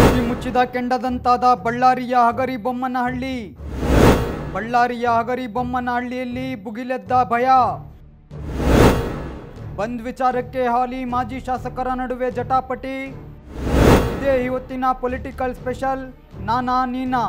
ಬೂದಿ ಮುಚ್ಚಿದ ಕೆಂಡದಂತಾದ ಬಳ್ಳಾರಿಯ ಹಗರಿ ಬೊಮ್ಮನಹಳ್ಳಿ ಬಳ್ಳಾರಿಯ ಹಗರಿ ಬೊಮ್ಮನಹಳ್ಳಿಯಲ್ಲಿ ಭುಗಿಲೆದ್ದ ಭಯ ಬಂದ್ ವಿಚಾರಕ್ಕೆ ಹಾಲಿ ಮಾಜಿ ಶಾಸಕರ ನಡುವೆ ಜಟಾಪಟಿ ಇದೇ ಇವತ್ತಿನ ಪೊಲಿಟಿಕಲ್ ಸ್ಪೆಷಲ್ ನಾನಾ ನೀನಾ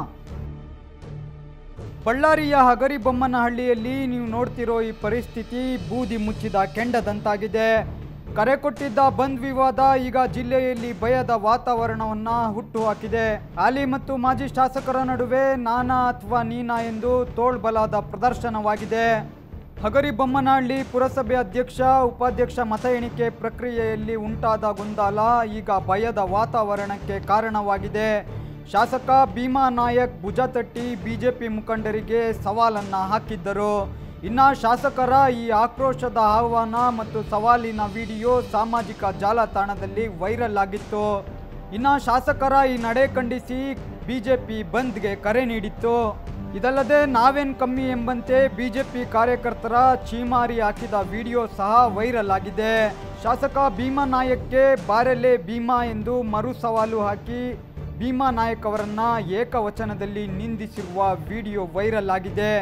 ಬಳ್ಳಾರಿಯ ಹಗರಿ ಬೊಮ್ಮನಹಳ್ಳಿಯಲ್ಲಿ ನೀವು ನೋಡ್ತಿರೋ ಈ ಪರಿಸ್ಥಿತಿ ಬೂದಿ ಮುಚ್ಚಿದ ಕೆಂಡದಂತಾಗಿದೆ ಕರೆ ಕೊಟ್ಟಿದ್ದ ಬಂದ್ ವಿವಾದ ಈಗ ಜಿಲ್ಲೆಯಲ್ಲಿ ಭಯದ ವಾತಾವರಣವನ್ನ ಹುಟ್ಟು ಹಾಕಿದೆ ಹಾಲಿ ಮತ್ತು ಮಾಜಿ ಶಾಸಕರ ನಡುವೆ ನಾನಾ ಅಥವಾ ನೀನಾ ಎಂದು ತೋಳ್ಬಲಾದ ಪ್ರದರ್ಶನವಾಗಿದೆ ಹಗರಿ ಬೊಮ್ಮನಹಳ್ಳಿ ಪುರಸಭೆ ಅಧ್ಯಕ್ಷ ಉಪಾಧ್ಯಕ್ಷ ಮತ ಎಣಿಕೆ ಪ್ರಕ್ರಿಯೆಯಲ್ಲಿ ಉಂಟಾದ ಗೊಂದಲ ಈಗ ಭಯದ ವಾತಾವರಣಕ್ಕೆ ಕಾರಣವಾಗಿದೆ ಶಾಸಕ ಭೀಮಾ ನಾಯಕ್ ಭುಜ ತಟ್ಟಿ ಬಿಜೆಪಿ ಮುಖಂಡರಿಗೆ ಸವಾಲನ್ನ ಹಾಕಿದ್ದರು ಇನ್ನ ಶಾಸಕರ ಈ ಆಕ್ರೋಶದ ಆಹ್ವಾನ ಮತ್ತು ಸವಾಲಿನ ವಿಡಿಯೋ ಸಾಮಾಜಿಕ ಜಾಲತಾಣದಲ್ಲಿ ವೈರಲ್ ಆಗಿತ್ತು ಇನ್ನ ಶಾಸಕರ ಈ ನಡೆ ಖಂಡಿಸಿ ಬಿಜೆಪಿ ಬಂದ್ಗೆ ಕರೆ ನೀಡಿತ್ತು ಇದಲ್ಲದೆ ನಾವೇನ್ ಕಮ್ಮಿ ಎಂಬಂತೆ ಬಿಜೆಪಿ ಕಾರ್ಯಕರ್ತರ ಚೀಮಾರಿ ಹಾಕಿದ ವಿಡಿಯೋ ಸಹ ವೈರಲ್ ಆಗಿದೆ ಶಾಸಕ ಭೀಮಾ ನಾಯಕ್ಗೆ ಬಾರೆಲೆ ಭೀಮಾ ಎಂದು ಮರು ಸವಾಲು ಹಾಕಿ ಭೀಮಾ ನಾಯಕ್ ಅವರನ್ನ ಏಕವಚನದಲ್ಲಿ ನಿಂದಿಸಿರುವ ವಿಡಿಯೋ ವೈರಲ್ ಆಗಿದೆ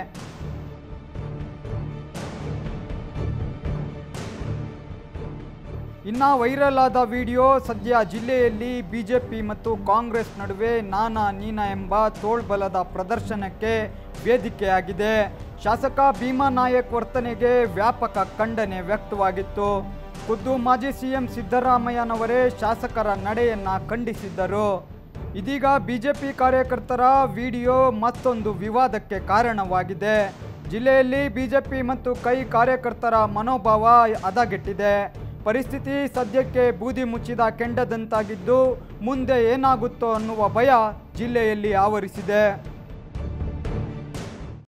ಇನ್ನ ವೈರಲ್ ಆದ ವಿಡಿಯೋ ಸದ್ಯ ಜಿಲ್ಲೆಯಲ್ಲಿ ಬಿಜೆಪಿ ಮತ್ತು ಕಾಂಗ್ರೆಸ್ ನಡುವೆ ನಾನಾ ನೀನಾ ಎಂಬ ತೋಳ್ಬಲದ ಪ್ರದರ್ಶನಕ್ಕೆ ವೇದಿಕೆಯಾಗಿದೆ ಶಾಸಕ ಭೀಮಾ ನಾಯಕ್ ವರ್ತನೆಗೆ ವ್ಯಾಪಕ ಖಂಡನೆ ವ್ಯಕ್ತವಾಗಿತ್ತು ಖುದ್ದು ಮಾಜಿ ಸಿಎಂ ಸಿದ್ದರಾಮಯ್ಯನವರೇ ಶಾಸಕರ ನಡೆಯನ್ನ ಖಂಡಿಸಿದ್ದರು ಇದೀಗ ಬಿಜೆಪಿ ಕಾರ್ಯಕರ್ತರ ವಿಡಿಯೋ ಮತ್ತೊಂದು ವಿವಾದಕ್ಕೆ ಕಾರಣವಾಗಿದೆ ಜಿಲ್ಲೆಯಲ್ಲಿ ಬಿಜೆಪಿ ಮತ್ತು ಕೈ ಕಾರ್ಯಕರ್ತರ ಮನೋಭಾವ ಹದಗೆಟ್ಟಿದೆ ಪರಿಸ್ಥಿತಿ ಸದ್ಯಕ್ಕೆ ಬೂದಿ ಮುಚ್ಚಿದ ಕೆಂಡದಂತಾಗಿದ್ದು ಮುಂದೆ ಏನಾಗುತ್ತೋ ಅನ್ನುವ ಭಯ ಜಿಲ್ಲೆಯಲ್ಲಿ ಆವರಿಸಿದೆ